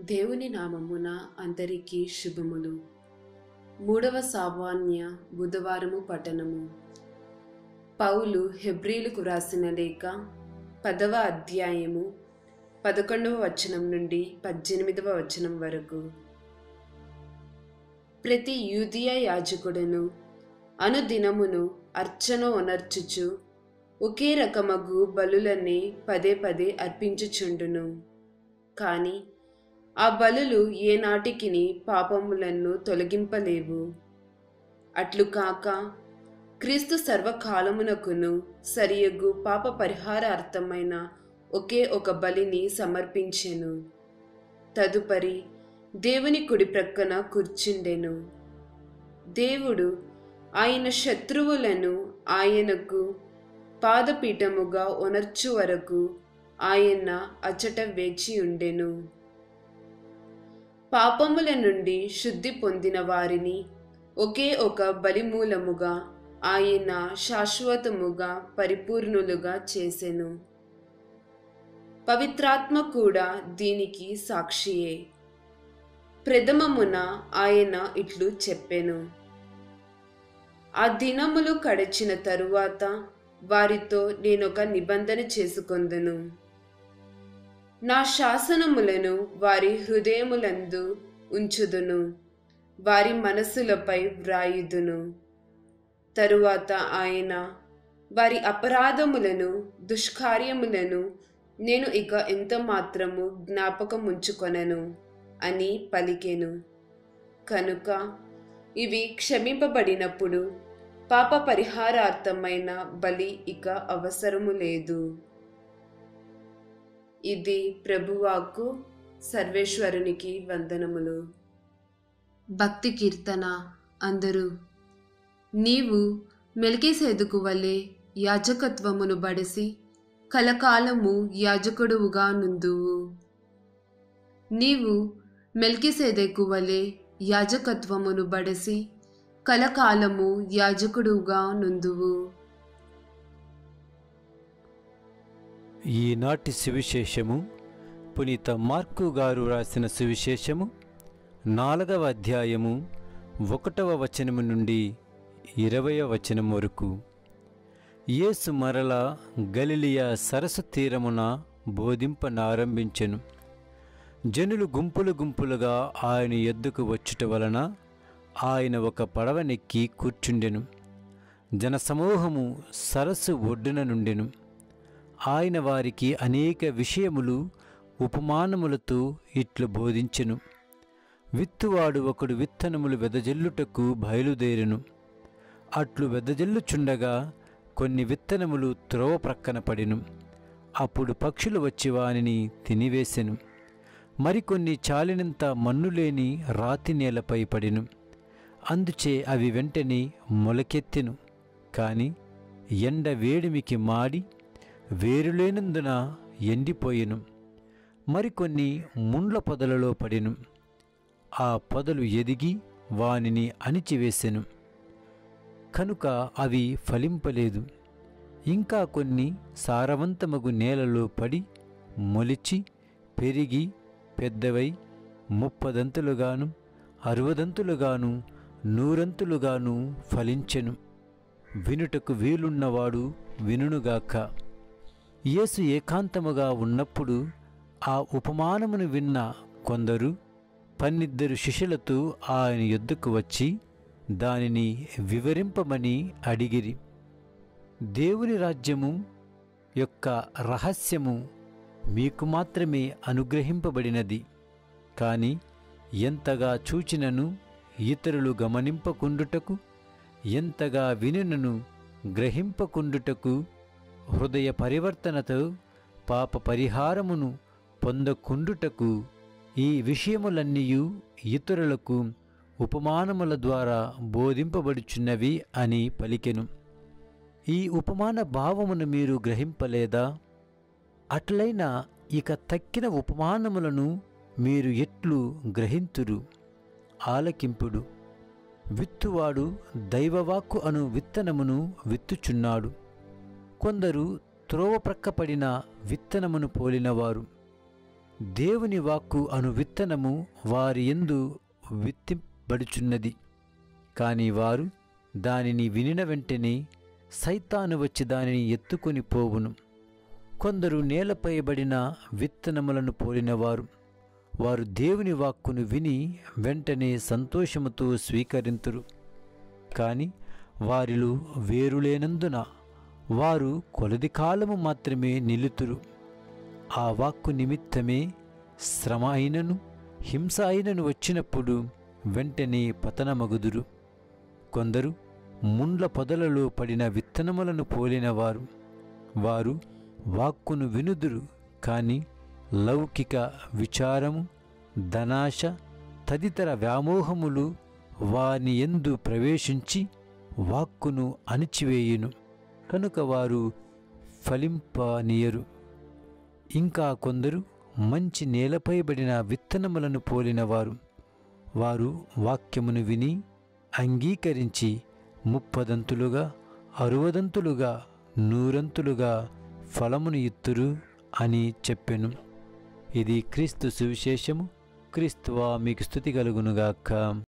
దేవుని నామమున అందరికీ శుభములు మూడవ సామాన్య బుధవారము పఠనము పౌలు హెబ్రీలకు రాసిన లేఖ పదవ అధ్యాయము పదకొండవ వచనం నుండి పద్దెనిమిదవ వచనం వరకు ప్రతి యూదియ యాజకుడును అనుదినమును అర్చన ఒనర్చుచు ఒకే రకమగు బలులనే పదే పదే అర్పించుచుండును కాని ఆ బలులు ఏనాటికిని పాపములను తొలగింపలేవు అట్లు కాక క్రీస్తు సర్వకాలమునకును సరియగు పాప పరిహారార్థమైన ఒకే ఒక బలిని సమర్పించెను తదుపరి దేవుని కుడి ప్రక్కన కూర్చుండెను దేవుడు ఆయన శత్రువులను ఆయనకు పాదపీఠముగా ఒనర్చు వరకు ఆయన అచట వేచి ఉండెను పాపముల నుండి శుద్ధి పొందిన వారిని ఒకే ఒక బలిమూలముగా ఆయన శాశ్వతముగా పరిపూర్ణులుగా చేసెను పవిత్రాత్మ కూడా దీనికి సాక్షియే ప్రథమమున ఆయన ఇట్లు చెప్పెను ఆ దినములు కడచిన తరువాత వారితో నేనొక నిబంధన చేసుకొందును నా శాసనములను వారి హృదయములందు ఉంచుదును వారి మనస్సులపై వ్రాయుదును తరువాత ఆయన వారి అపరాధములను దుష్కార్యములను నేను ఇక ఎంత మాత్రము జ్ఞాపకం ఉంచుకొనను అని పలికెను కనుక ఇవి క్షమింపబడినప్పుడు పాప పరిహారార్థమైన బలి ఇక అవసరము లేదు ఇది ప్రభువాకు సర్వేశ్వరునికి వందనములు భక్తి కీర్తన అందరూ నీవు మెలికేసేదుకు వలె యాజకత్వమును బడసి కలకాలము యాజకుడువుగా నుందువు నీవు మెల్కిసేదెకు వలె యాజకత్వమును బడసి కలకాలము యాజకుడుగా నుందువు ఈనాటి సువిశేషము పునీత మార్కు గారు రాసిన సువిశేషము నాలుగవ అధ్యాయము ఒకటవ వచనము నుండి ఇరవయ వచనం వరకు యేసు మరల గలిలియ సరస్సు తీరమున బోధింపనారంభించెను జనులు గుంపులు గుంపులుగా ఆయన ఎద్దుకు వచ్చుట వలన ఆయన ఒక పడవనెక్కి కూర్చుండెను జనసమూహము సరస్సు ఒడ్డున నుండెను ఆయన వారికి అనేక విషయములు ఉపమానములతో ఇట్లు బోధించెను విత్తువాడు ఒకడు విత్తనములు వెదజల్లుటకు బయలుదేరెను అట్లు వెదజల్లుచుండగా కొన్ని విత్తనములు త్రోవ ప్రక్కన పడెను అప్పుడు పక్షులు వచ్చి వానిని తినివేసెను మరికొన్ని చాలినంత మన్నులేని రాతి నేలపై పడెను అందుచే అవి వెంటనే మొలకెత్తెను కాని ఎండ వేడిమికి మాడి వేరులేనందున ఎండిపోయెను మరికొన్ని ముండ్ల పొదలలో పడెను ఆ పొదలు ఎదిగి వానిని అణిచివేసెను కనుక అవి ఫలింపలేదు ఇంకా కొన్ని సారవంతమగు నేలలో పడి మొలిచి పెరిగి పెద్దవై ముప్పదంతులుగాను అరవదంతులుగాను నూరంతులుగాను ఫలించెను వినుటకు వీలున్నవాడు వినుగాక యేసు ఏకాంతముగా ఉన్నప్పుడు ఆ ఉపమానమును విన్న కొందరు పన్నిద్దరు శిష్యులతో ఆయన యొద్దకు వచ్చి దానిని వివరింపమని అడిగిరి దేవుని రాజ్యము యొక్క రహస్యము మీకు మాత్రమే అనుగ్రహింపబడినది కాని ఎంతగా చూచినను ఇతరులు గమనింపకుండుటకు ఎంతగా వినునను గ్రహింపకుండుటకు హృదయ పరివర్తనతో పాప పరిహారమును పొందకుండుటకు ఈ విషయములన్నీయు ఇతరులకు ఉపమానముల ద్వారా బోధింపబడుచున్నవి అని పలికెను ఈ ఉపమాన భావమును మీరు గ్రహింపలేదా అట్లైన ఇక తక్కిన ఉపమానములను మీరు ఎట్లు గ్రహింతురు ఆలకింపుడు విత్తువాడు దైవవాక్కు అను విత్తనమును విత్తుచున్నాడు కొందరు త్రోవ ప్రక్కపడిన విత్తనమును పోలినవారు దేవుని వాక్కు అను విత్తనము వారి యందు విత్తింపబడుచున్నది కాని వారు దానిని వినిన వెంటనే సైతాను వచ్చి దానిని ఎత్తుకొని పోవును కొందరు నేలపై పడిన విత్తనములను పోలినవారు వారు దేవుని వాక్కును విని వెంటనే సంతోషముతో స్వీకరింతురు కాని వారిలో వేరులేనందున వారు కొలది కాలము మాత్రమే నిలుతురు ఆ వాక్కు నిమిత్తమే శ్రమ అయినను హింస అయినను వచ్చినప్పుడు వెంటనే పతనమగుదురు కొందరు ముండ్ల పొదలలో పడిన విత్తనములను పోలినవారు వారు వాక్కును వినుదురు కాని లౌకిక విచారము ధనాశ తదితర వ్యామోహములు వాని ఎందు ప్రవేశించి వాక్కును అణిచివేయును కనుక వారు ఫలింపనీయరు ఇంకా కొందరు మంచి నేలపై పడిన విత్తనములను పోలినవారు వారు వాక్యమును విని అంగీకరించి ముప్పదంతులుగా అరువదంతులుగా నూరంతులుగా ఫలమును ఇత్తురు అని చెప్పెను ఇది క్రీస్తు సువిశేషము క్రీస్తువా మీకు స్థుతి కలుగునుగాక